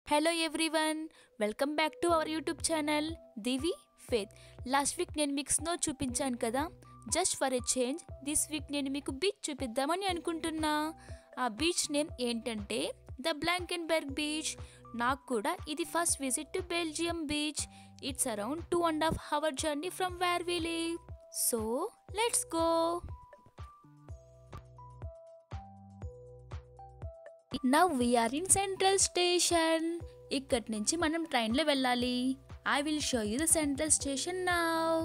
hello everyone welcome back to our YouTube channel Divi faith last week నేను మీకు snow చూపించాను కదా just for a change this week నేను మీకు బీచ్ చూపిద్దామని అనుకుంటున్నా ఆ బీచ్ నేమ్ ఏంటంటే ద బ్లాంకెన్బెర్గ్ బీచ్ నాకు కూడా ఇది first visit to Belgium beach it's around two and half hour journey from where we live so let's go now we're in central station ఇక్కడి నుంచి మనం ట్రైన్లో వెళ్ళాలి I will show you the central station now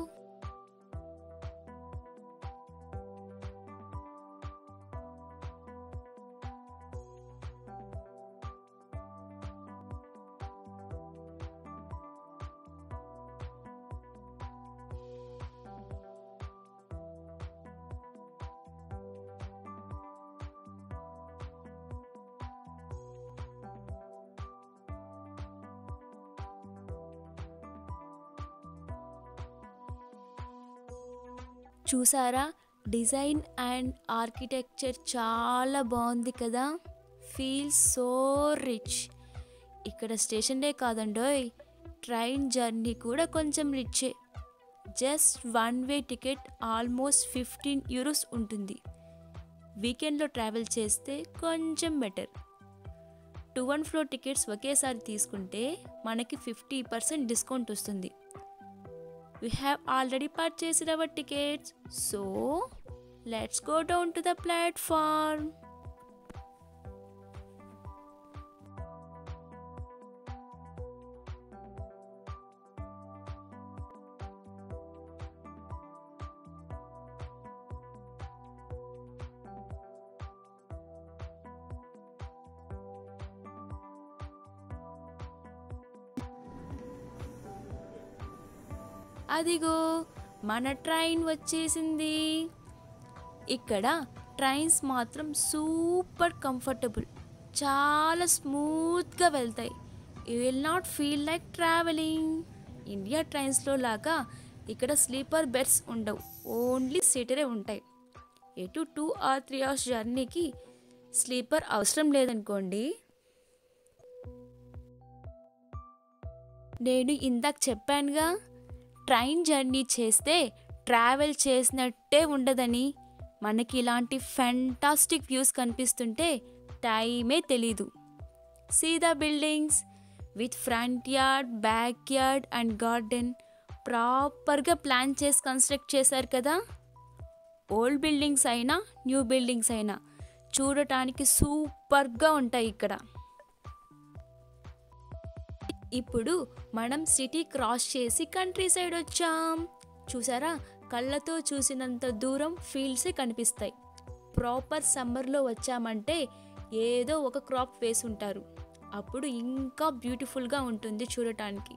చూసారా design and architecture చాలా బాగుంది కదా feel so rich ఇక్కడ స్టేషన్డే కాదండోయ్ ట్రైన్ జర్నీ కూడా కొంచెం రిచ్చే just one way ticket almost fifteen euros ఉంటుంది వీకెండ్లో ట్రావెల్ చేస్తే కొంచెం better two one floor tickets ఒకేసారి తీసుకుంటే మనకి ఫిఫ్టీ పర్సెంట్ డిస్కౌంట్ వస్తుంది we have already purchased our tickets so let's go down to the platform అదిగో మన ట్రైన్ వచ్చేసింది ఇక్కడ ట్రైన్స్ మాత్రం సూపర్ కంఫర్టబుల్ చాలా స్మూత్గా వెళ్తాయి you will not feel like travelling India ట్రైన్స్లో లాగా ఇక్కడ స్లీపర్ బెడ్స్ ఉండవు ఓన్లీ సీటరే ఉంటాయి ఎటు టూ ఆర్ త్రీ అవర్స్ జర్నీకి స్లీపర్ అవసరం లేదనుకోండి నేను ఇందాక చెప్పానుగా ట్రైన్ జర్నీ చేస్తే ట్రావెల్ చేసినట్టే ఉండదని మనకి ఇలాంటి ఫెంటాస్టిక్ వ్యూస్ కనిపిస్తుంటే టైమే తెలీదు see the buildings with front yard back yard and garden ప్రాపర్గా ప్లాన్ చేసి కన్స్ట్రక్ట్ చేశారు కదా ఓల్డ్ బిల్డింగ్స్ అయినా న్యూ బిల్డింగ్స్ అయినా చూడటానికి సూపర్గా ఉంటాయి ఇక్కడ ఇప్పుడు మనం సిటీ క్రాస్ చేసి కంట్రీ సైడ్ వచ్చాం చూసారా కళ్ళతో చూసినంత దూరం ఫీల్డ్సే కనిపిస్తాయి ప్రాపర్ సమ్మర్లో వచ్చామంటే ఏదో ఒక క్రాప్ వేసి ఉంటారు అప్పుడు ఇంకా బ్యూటిఫుల్గా ఉంటుంది చూడటానికి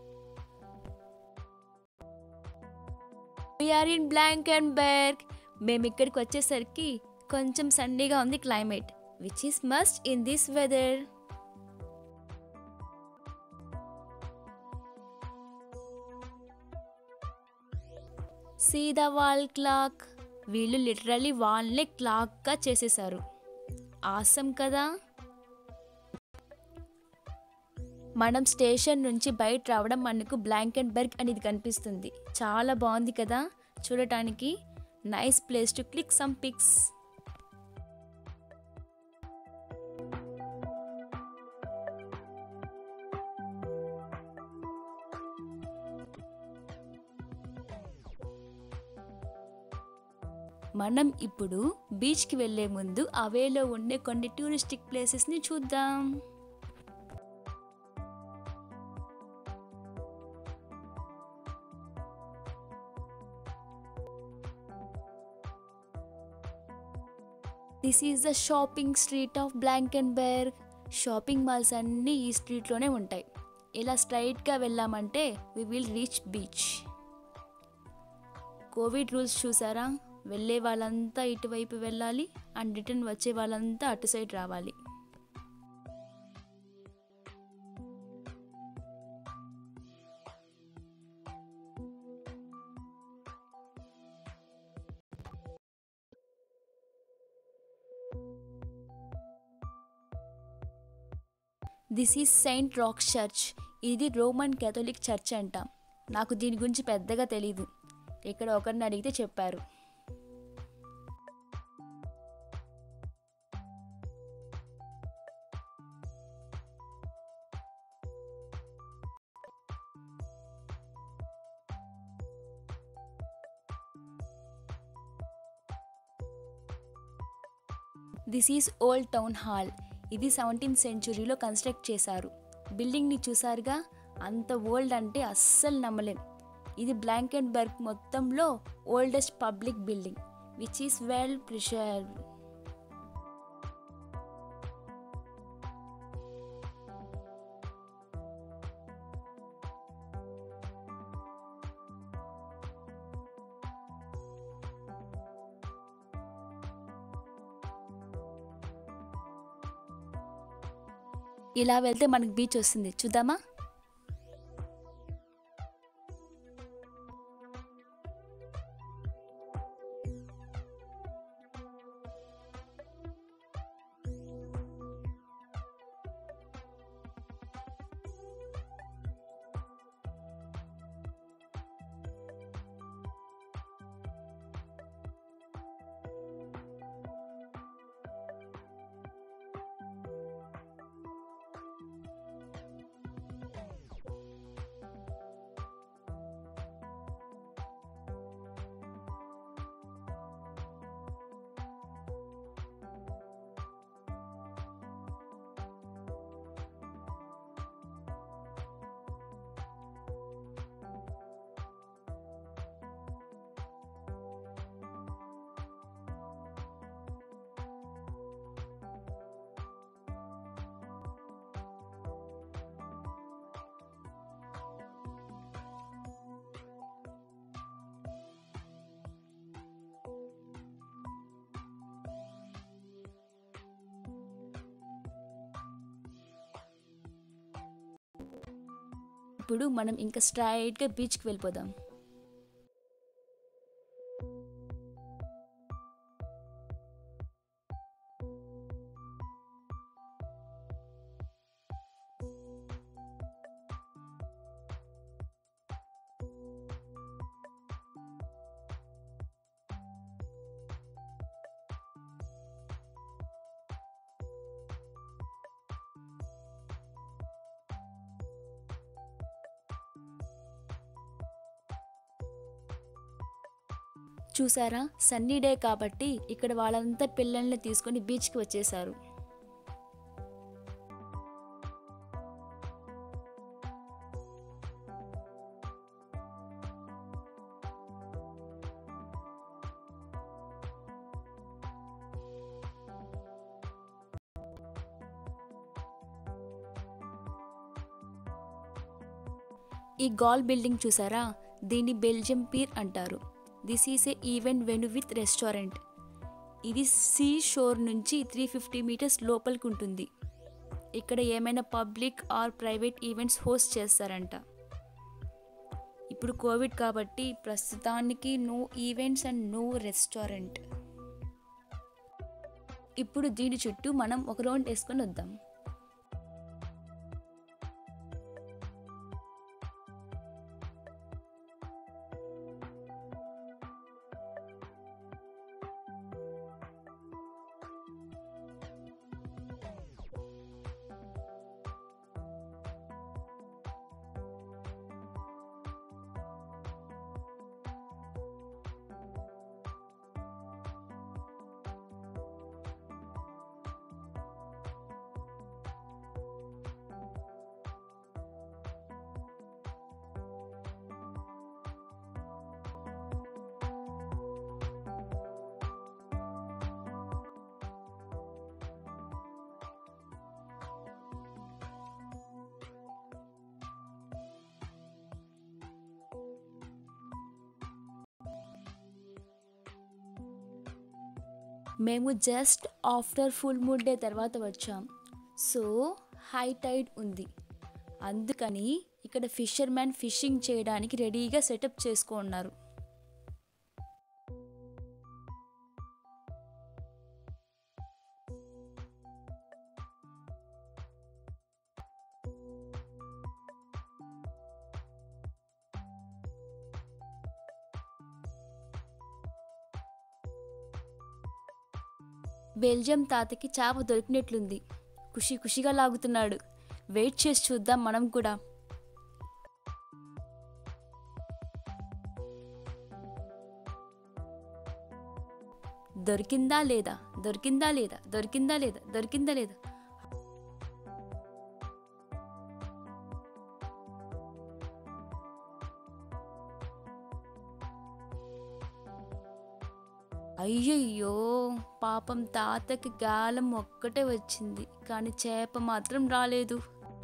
we're in Blankenberge మేము ఇక్కడికి వచ్చేసరికి కొంచెం సన్నీగా ఉంది climate which is must in this weather see the wall clock వీళ్ళు లిటరలీ వాల్నే క్లాక్గా చేసేసారు ఆసం కదా మనం స్టేషన్ నుంచి బయట రావడం మనకు బ్లాంకెన్బర్గ్ అనేది కనిపిస్తుంది చాలా బాగుంది కదా చూడటానికి nice place to click some pics మనం ఇప్పుడు బీచ్కి వెళ్ళే ముందు అవేలో ఉండే కొన్ని టూరిస్టిక్ ప్లేసెస్ని చూద్దాం this is the shopping street of Blankenberge shopping malls అన్నీ ఈ స్ట్రీట్లోనే ఉంటాయి ఇలా స్ట్రైట్గా వెళ్ళామంటే we will reach beach COVID rules చూసారా వెళ్ళే వాళ్ళంతా ఇటువైపు వెళ్ళాలి అండ్ రిటర్న్ వచ్చే వాళ్ళంతా అటు సైడ్ రావాలి this is Saint Rocks church ఇది రోమన్ కేథలిక్ చర్చ్ అంట నాకు దీని గురించి పెద్దగా తెలీదు ఇక్కడ ఒకరిని అడిగితే చెప్పారు this is old town hall ఇది సెవెంటీన్త్ సెంచురీలో కన్స్ట్రక్ట్ చేశారు బిల్డింగ్ని చూసారుగా అంత ఓల్డ్ అంటే అస్సలు నమ్మలేం ఇది బ్లాంకెట్బర్గ్ మొత్తంలో oldest public building which is well preserve ఇలా వెళ్తే మనకి బీచ్ వస్తుంది చూద్దామా ఇప్పుడు మనం ఇంకా స్ట్రైట్గా బీచ్కి వెళ్ళిపోదాం చూసారా సన్నీ డే కాబట్టి ఇక్కడ వాళ్ళంతా పిల్లల్ని తీసుకొని బీచ్కి వచ్చేసారు ఈ గాల్ బిల్డింగ్ చూసారా దీన్ని బెల్జియం పీర్ అంటారు this is a event venue with restaurant ఇది సీ షోర్ నుంచి త్రీ ఫిఫ్టీ మీటర్స్ లోపలికి ఉంటుంది ఇక్కడ ఏమైనా public or private events host చేస్తారంట ఇప్పుడు కోవిడ్ కాబట్టి ప్రస్తుతానికి no events and no restaurant ఇప్పుడు దీని చుట్టూ మనం ఒక రౌండ్ వేసుకొని వద్దాం మేము just after full mood day తర్వాత వచ్చాం సో హై టైడ్ ఉంది అందుకని ఇక్కడ ఫిషర్మ్యాన్ ఫిషింగ్ చేయడానికి రెడీగా సెటప్ చేసుకున్నారు బెల్జియం తాతకి చేప దొరికినట్లుంది ఖుషి ఖుషిగా లాగుతున్నాడు వెయిట్ చేసి చూద్దాం మనం కూడా దొరికిందా లేదా దొరికిందా లేదా దొరికిందా లేదా దొరికిందా లేదా అయ్యయ్యో పాపం తాతకి గాలం ఒక్కటే వచ్చింది కానీ చేప మాత్రం రాలేదు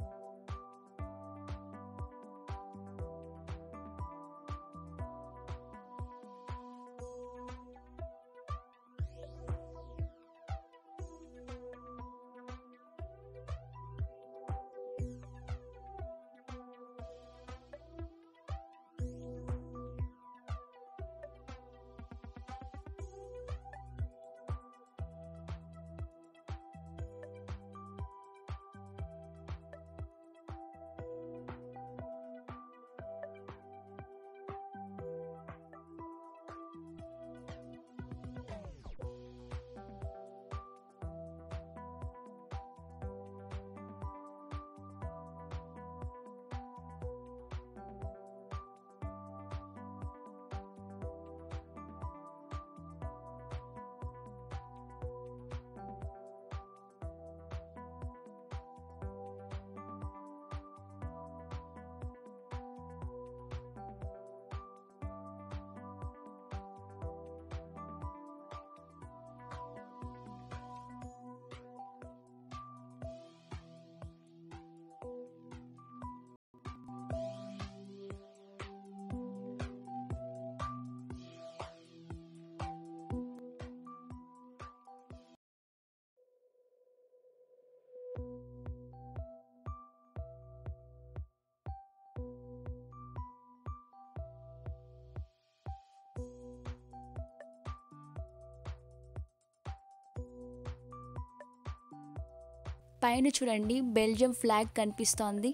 పైన చూడండి బెల్జియం ఫ్లాగ్ కనిపిస్తోంది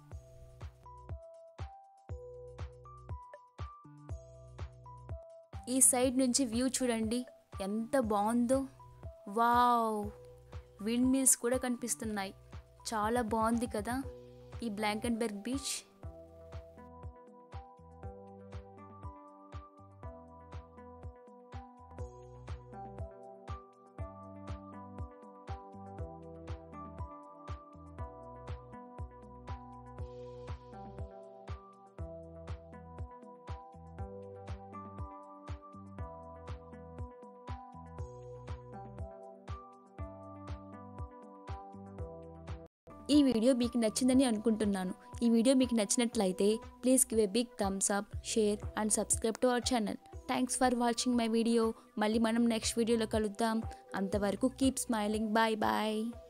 ఈ సైడ్ నుంచి వ్యూ చూడండి ఎంత బాగుందో వావ్ విండ్ మిల్స్ కూడా కనిపిస్తున్నాయి చాలా బాగుంది కదా ఈ బ్లాంకెన్బెర్గ్ బీచ్ ఈ వీడియో మీకు నచ్చిందని అనుకుంటున్నాను ఈ వీడియో మీకు నచ్చినట్లయితే please give a big thumbs up share and subscribe to our channel thanks for watching my video మళ్ళీ మనం నెక్స్ట్ వీడియోలో కలుద్దాం అంతవరకు కీప్ స్మైలింగ్ బాయ్ బాయ్